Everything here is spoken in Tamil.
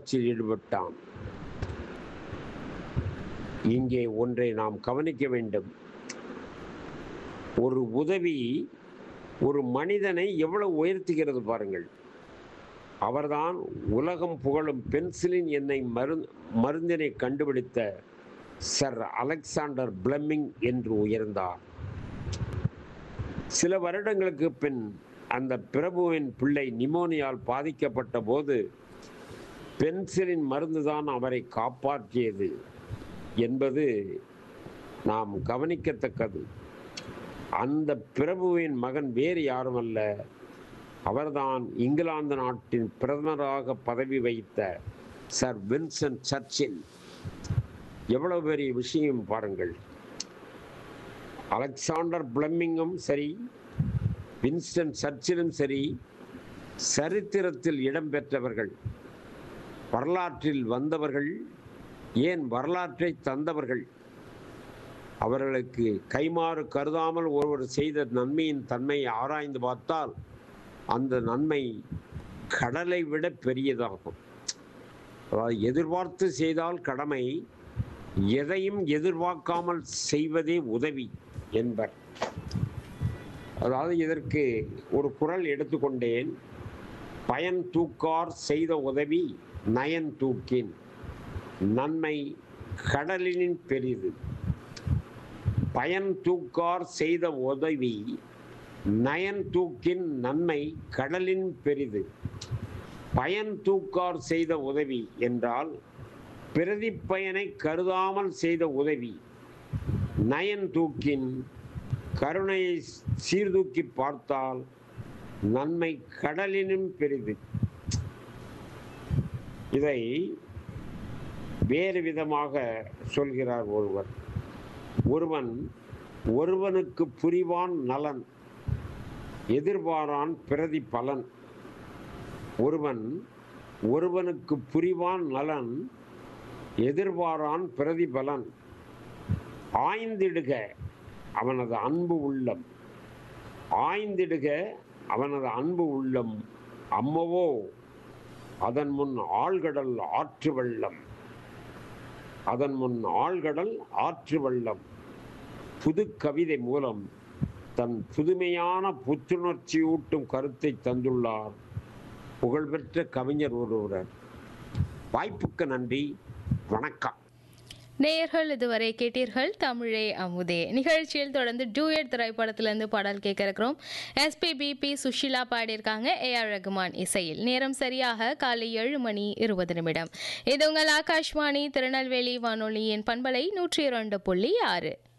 முயற்சியில் ஈடுபட்டான் இங்கே ஒன்றை நாம் கவனிக்க வேண்டும் ஒரு உதவி ஒரு மனிதனை எவ்வளவு உயர்த்துகிறது பாருங்கள் அவர்தான் உலகம் புகழும் பென்சிலின் எண்ணெய் மரு மருந்தினை கண்டுபிடித்த சர் அலெக்சாண்டர் பிளம்மிங் என்று உயர்ந்தார் சில வருடங்களுக்கு பின் அந்த பிரபுவின் பிள்ளை நிமோனியால் பாதிக்கப்பட்ட போது பென்சிலின் மருந்துதான் அவரை காப்பாற்றியது என்பது நாம் கவனிக்கத்தக்கது அந்த பிரபுவின் மகன் வேறு யாரும் அல்ல அவர்தான் இங்கிலாந்து நாட்டின் பிரதமராக பதவி வைத்த சர் வின்சென்ட் சர்ச்சில் எவ்வளவு பெரிய விஷயம் பாருங்கள் அலெக்சாண்டர் பிளம்மிங்கும் சரி வின்ஸ்டன் சர்ச்சிலும் சரி சரித்திரத்தில் இடம்பெற்றவர்கள் வரலாற்றில் வந்தவர்கள் ஏன் வரலாற்றை தந்தவர்கள் அவர்களுக்கு கைமாறு கருதாமல் ஒருவர் செய்த நன்மையின் தன்மையை ஆராய்ந்து பார்த்தால் அந்த நன்மை கடலை விட பெரியதாகும் அதாவது எதிர்பார்த்து செய்தால் கடமை எதையும் எதிர்பார்க்காமல் செய்வதே உதவி என்பர் அதாவது இதற்கு ஒரு குரல் எடுத்துக்கொண்டேன் பயன் தூக்கார் செய்த உதவி நயன் தூக்கின் நன்மை கடலினின் பெரிது பயன் தூக்கார் செய்த உதவி நயன் தூக்கின் நன்மை கடலின் பெரிது பயன் தூக்கார் செய்த உதவி என்றால் பிரதி பயனை கருதாமல் செய்த உதவி நயன் தூக்கின் கருணையை சீர்தூக்கி பார்த்தால் நன்மை கடலினும் பெரிது இதை வேறு விதமாக சொல்கிறார் ஒருவர் ஒருவன் ஒருவனுக்கு புரிவான் நலன் எதிர்பாரான் பிரதி பலன் ஒருவன் ஒருவனுக்கு புரிவான் நலன் எதிர்பாரான் பிரதிபலன் ஆய்ந்திடுக அவனது அன்பு உள்ளம் ஆய்ந்திடுக அவனது அன்பு உள்ளம் அம்மவோ அதன் முன் ஆழ்கடல் ஆற்று வெள்ளம் அதன் முன் ஆழ்கடல் ஆற்று வெள்ளம் புது கவிதை மூலம் தன் புதுமையான புத்துணர்ச்சியூட்டும் கருத்தை தந்துள்ளார் புகழ்பெற்ற கவிஞர் ஒருவர் வாய்ப்புக்கு நன்றி வணக்கம் நேயர்கள் இதுவரை கேட்டீர்கள் தமிழே அமுதே நிகழ்ச்சியில் தொடர்ந்து டூயட் திரைப்படத்திலிருந்து பாடல் கேட்க இருக்கிறோம் எஸ்பிபி பி சுஷிலா பாடியிருக்காங்க ஏ ஆர் ரகுமான் இசையில் நேரம் சரியாக காலை ஏழு மணி இருபது நிமிடம் இது உங்கள் ஆகாஷ்வாணி திருநெல்வேலி வானொலியின் பண்பலை நூற்றி இரண்டு புள்ளி ஆறு